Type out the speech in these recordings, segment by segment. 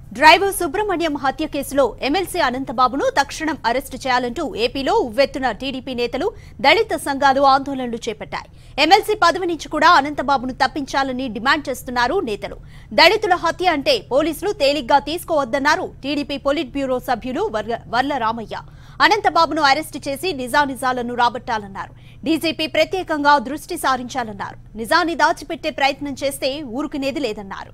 Driver Subrahmanyam హత్య కేసులో MLC అనంతబాబును తక్షణం అరెస్టు చేయాలంటూ ఏపీలో ఉవ్వెత్తున టీడీపీ నేతలు దళిత సంఘాలు ఆందోళనలు చేపట్టాయి ఎమ్మెల్సీ పదవి నుంచి కూడా అనంతబాబును తప్పించాలని డిమాండ్ చేస్తున్నారు నేతలు దళితుల హత్య అంటే పోలీసులు తేలిగ్గా తీసుకోవద్దన్నారు టీడీపీ పొలిట్ బ్యూరో సభ్యులు వర్ల- వర్ల రామయ్య అనంతబాబును అరెస్టు చేసి నిజానిజాలను రాబట్టాలన్నారు డీజీపీ ప్రత్యేకంగా దృష్టి సారించాలన్నారు నిజాన్ని దాచిపెట్టే ప్రయత్నం చేస్తే ఊరుకునేది లేదన్నారు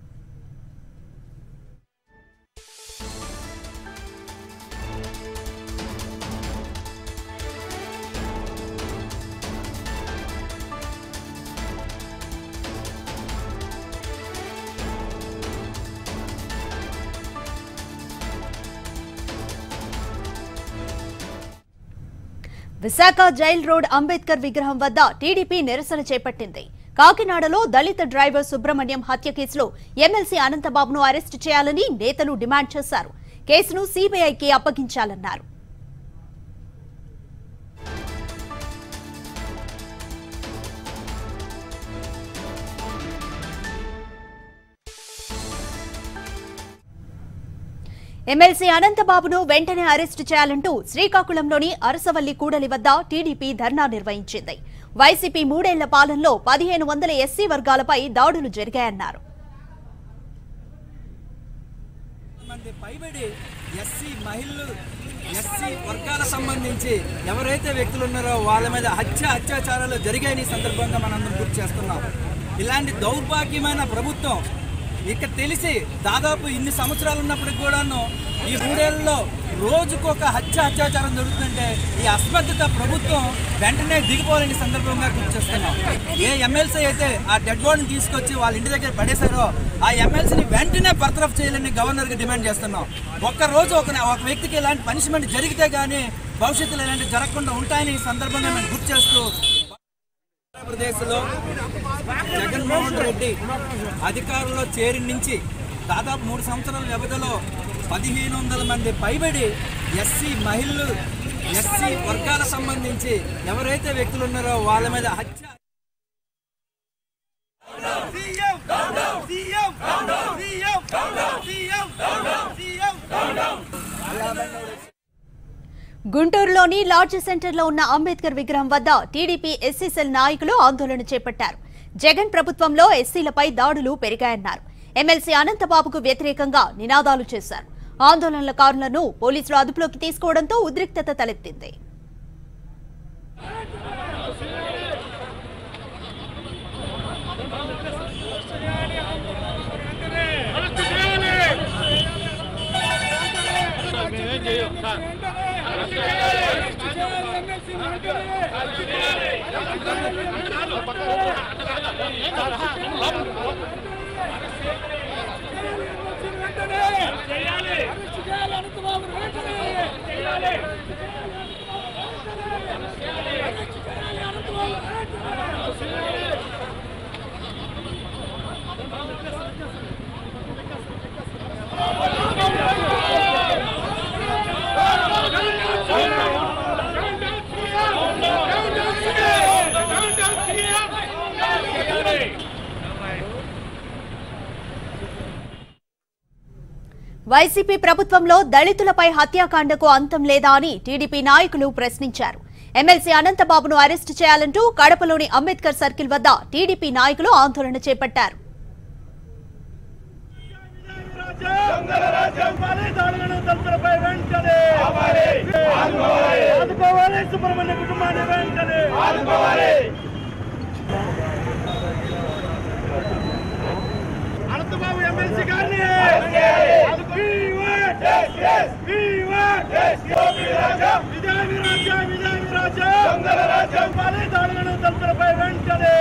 విశాఖ జైల్ రోడ్ అంబేద్కర్ విగ్రహం వద్ద టీడీపీ నిరసన చేపట్టింది కాకినాడలో దళిత డ్రైవర్ సుబ్రహ్మణ్యం హత్య కేసులో ఎమ్మెల్సీ అనంతబాబును అరెస్టు చేయాలని నేతలు డిమాండ్ చేశారు కేసును సీబీఐకి అప్పగించాలన్నారు ఎమ్మెల్సీ అనంతబాబును వెంటనే అరెస్టు చేయాలంటూ శ్రీకాకుళంలోని అరసవల్లి కూడలి వద్ద టీడీపీ ధర్నా నిర్వహించింది వైసీపీ మూడేళ్ల పాలనలో పదిహేను వందల ఎస్సీ వర్గాలపై దాడులు జరిగాయన్నారు మంది పైబడి ఎస్సీ మహిళలు ఎస్సీ వర్గాల సంబంధించి ఎవరైతే వ్యక్తులు ఉన్నారో వాళ్ళ మీద హత్య అత్యాచారాలు జరిగాయని ఈ సందర్భంగా మనందరం గుర్తు చేస్తున్నాం ఇలాంటి దౌర్భాగ్యమైన ప్రభుత్వం ఇక తెలిసి దాదాపు ఇన్ని సంవత్సరాలు ఉన్నప్పటికి కూడాను ఈ మూడేళ్లలో రోజుకొక హత్య అత్యాచారం జరుగుతుంటే ఈ అస్మర్థత ప్రభుత్వం వెంటనే దిగిపోవాలని ఈ సందర్భంగా గుర్తు చేస్తున్నాం ఏ ఎమ్మెల్సీ అయితే ఆ డెడ్ బాడీని తీసుకొచ్చి వాళ్ళ ఇంటి దగ్గర పడేశారో ఆ ఎమ్మెల్సీని వెంటనే బర్తరఫ్ చేయాలని గవర్నర్ గా డిమాండ్ చేస్తున్నాం ఒక్క రోజు ఒక ఒక వ్యక్తికి ఇలాంటి పనిష్మెంట్ జరిగితే గానీ భవిష్యత్తులో ఇలాంటి జరగకుండా ఉంటాయని ఈ సందర్భంగా మేము గుర్తు చేస్తూ ఆంధ్రప్రదేశ్లో జగన్మోహన్ రెడ్డి అధికారంలో చేరి నుంచి దాదాపు మూడు సంవత్సరాల వ్యవధిలో పదిహేను వందల మంది పైబడి ఎస్సీ మహిళలు ఎస్సీ వర్గాల సంబంధించి ఎవరైతే వ్యక్తులు ఉన్నారో వాళ్ళ మీద హత్య CM CM CM CM CM గుంటూరులోని లాడ్జ్ సెంటర్లో ఉన్న అంబేద్కర్ విగ్రహం వద్ద టీడీపీ ఎస్సీ సెల్ నాయకులు ఆందోళన చేపట్టారు జగన్ ప్రభుత్వంలో ఎస్సీలపై దాడులు పెరిగాయన్నారు ఎమ్మెల్సీ అనంతబాబుకు వ్యతిరేకంగా నినాదాలు చేశారు ఆందోళనకారులను పోలీసులు అదుపులోకి తీసుకోవడంతో ఉద్రిక్తత తలెత్తింది వైసీపీ ప్రభుత్వంలో దళితులపై హత్యాకాండకు అంతం లేదా అని టీడీపీ నాయకులు ప్రశ్నించారు ఎమ్మెల్సీ అనంతబాబును అరెస్టు చేయాలంటూ కడపలోని అంబేద్కర్ సర్కిల్ వద్ద టీడీపీ నాయకులు ఆందోళన చేపట్టారు రాజ్యం పాలే దాడులను దళితులపై వెంటనే ఆదుకోవాలి సుబ్రహ్మణ్య కుటుంబాన్ని వెంటనే అనంతబాబు ఎమ్మెల్సీ గారిని ఆదుకో- We want justice. We want justice. విజయ విరాజ్యం, విజయ విరాజ్యం. పాలే దాడులను దళితులపై వెంటనే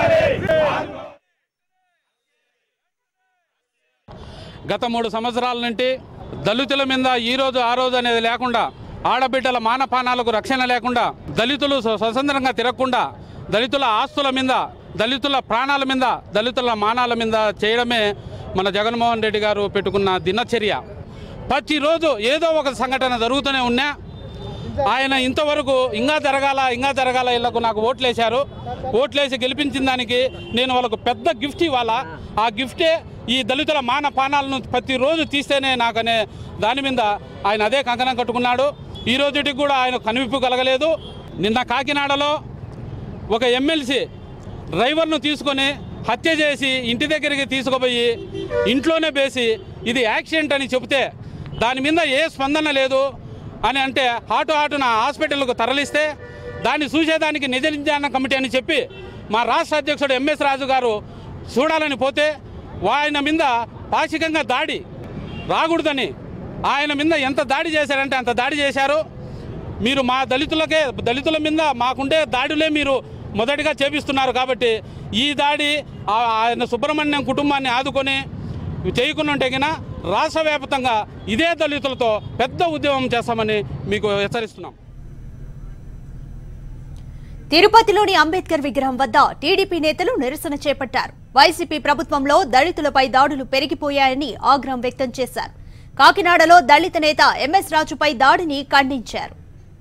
గత మూడు సంవత్సరాల నుండి దళితుల మీద ఈ రోజు ఆ రోజు అనేది లేకుండా ఆడబిడ్డల మానపానాలకు రక్షణ లేకుండా దళితులు స్వ- స్వతంత్రంగా తిరగకుండా దళితుల ఆస్తుల మీద దళితుల ప్రాణాల మీద దళితుల మానాల మీద చేయడమే మన జగన్మోహన్ రెడ్డి గారు పెట్టుకున్న దినచర్య ప్రతిరోజు ఏదో ఒక సంఘటన జరుగుతూనే ఉన్నా ఆయన ఇంతవరకు ఇంకా జరగాల ఇంకా జరగాల ఇళ్లకు నాకు ఓట్లేశారు ఓట్లేసి గెలిపించిన దానికి నేను వాళ్ళకు పెద్ద గిఫ్ట్ ఇవ్వాలా ఆ గిఫ్టే ఈ దళితుల మాన పానాలను ప్రతిరోజు తీస్తేనే నాకనే దాని మీద ఆయన అదే కంకణం కట్టుకున్నాడు ఈ రోజుటికి కూడా ఆయన కనువిప్పు కలగలేదు నిన్న కాకినాడలో ఒక ఎమ్మెల్సీ డ్రైవర్ను తీసుకొని హత్య చేసి ఇంటి దగ్గరికి తీసుకుపోయి ఇంట్లోనే వేసి ఇది యాక్సిడెంట్ అని చెబితే దాని మీద ఏ స్పందన లేదు అని అంటే ఆటో ఆటున హాస్పిటల్కు తరలిస్తే దాన్ని చూసేదానికి నిజ నిర్ధారణ కమిటీ అని చెప్పి మా రాష్ట్ర అధ్యక్షుడు ఎంఎస్ రాజు గారు చూడాలని పోతే ఆయన మీద పాక్షికంగా దాడి రాకూడదని ఆయన మీద ఎంత దాడి చేశారంటే అంత దాడి చేశారు మీరు మా దళితులకే దళితుల మీద మాకుండే దాడులే మీరు మొదటిగా చేపిస్తున్నారు కాబట్టి ఈ దాడి ఆ- ఆయన సుబ్రహ్మణ్యం కుటుంబాన్ని ఆదుకొని చేయకుండా గిన రాష్ట్ర వ్యాప్తంగా ఇదే దళితులతో పెద్ద ఉద్యమం చేస్తామని మీకు హెచ్చరిస్తున్నాం తిరుపతిలోని అంబేద్కర్ విగ్రహం వద్ద టీడీపీ నేతలు నిరసన చేపట్టారు వైసీపీ ప్రభుత్వంలో దళితులపై దాడులు పెరిగిపోయాయని ఆగ్రహం వ్యక్తం చేశారు కాకినాడలో దళిత నేత ఎంఎస్ రాజుపై దాడిని ఖండించారు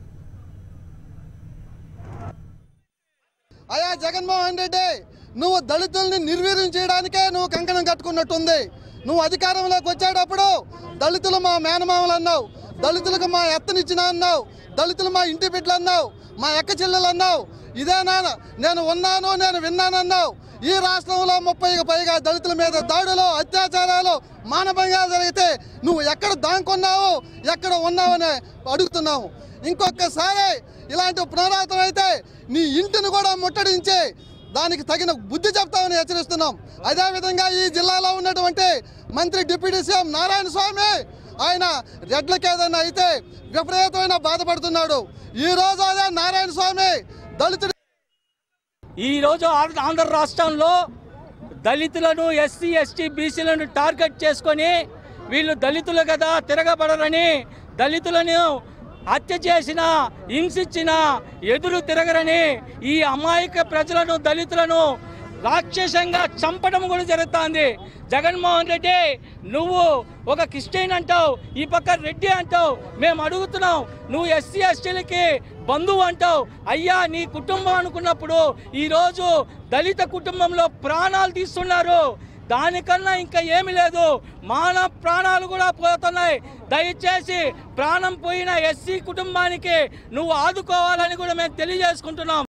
అయా జగన్మోహన్ రెడ్డి నువ్వు దళితుల్ని నిర్వీర్యం చేయడానికే నువ్వు కంకణం కట్టుకున్నట్టుంది నువ్వు అధికారంలోకి వచ్చేటప్పుడు దళితులు మా మేనమామలు అన్నావు దళితులకు మా ఎత్తనిచ్చిన అన్నావు దళితులు మా ఇంటి బిడ్డలు అన్నావు మా ఎక్క చెల్లెలు అన్నావు ఇదేనా నేను ఉన్నాను నేను విన్నానన్నావు ఈ రాష్ట్రంలో ముప్పైకి పైగా దళితుల మీద దాడులు అత్యాచారాలు మానభంగాలు జరిగితే నువ్వు ఎక్కడ దాంకున్నావు ఎక్కడ ఉన్నావని అడుగుతున్నావు ఇంకొకసారి ఇలాంటి పునరావృతం అయితే నీ ఇంటిని కూడా ముట్టడించి దానికి తగిన బుద్ధి చెప్తామని హెచ్చరిస్తున్నాం అదేవిధంగా ఈ జిల్లాలో ఉన్నటువంటి మంత్రి డిప్యూటీ సీఎం నారాయణ స్వామి ఆయన రెడ్లకి ఏదైనా అయితే విపరీతమైన బాధపడుతున్నాడు ఈ రోజు అదే నారాయణ స్వామి దళితుడు ఈ రోజు ఆంధ్ర ఆంధ్ర రాష్ట్రంలో దళితులను ఎస్సీ ఎస్టీ బీసీలను టార్గెట్ చేసుకొని వీళ్ళు దళితులు కదా తిరగబడరని దళితులను హత్య చేసిన హింసించిన ఎదురు తిరగరని ఈ అమాయక ప్రజలను దళితులను రాక్షసంగా చంపడం కూడా జరుగుతుంది జగన్మోహన్ రెడ్డి నువ్వు ఒక క్రిస్టియన్ అంటావు ఈ పక్క రెడ్డి అంటావు మేము అడుగుతున్నాం నువ్వు ఎస్సీ ఎస్టీలకి బంధువు అంటావు అయ్యా నీ కుటుంబం అనుకున్నప్పుడు ఈరోజు దళిత కుటుంబంలో ప్రాణాలు తీస్తున్నారు దానికన్నా ఇంకా ఏమి లేదు మానవ ప్రాణాలు కూడా పోతున్నాయి దయచేసి ప్రాణం పోయిన ఎస్సీ కుటుంబానికి నువ్వు ఆదుకోవాలని కూడా మేము తెలియజేసుకుంటున్నాం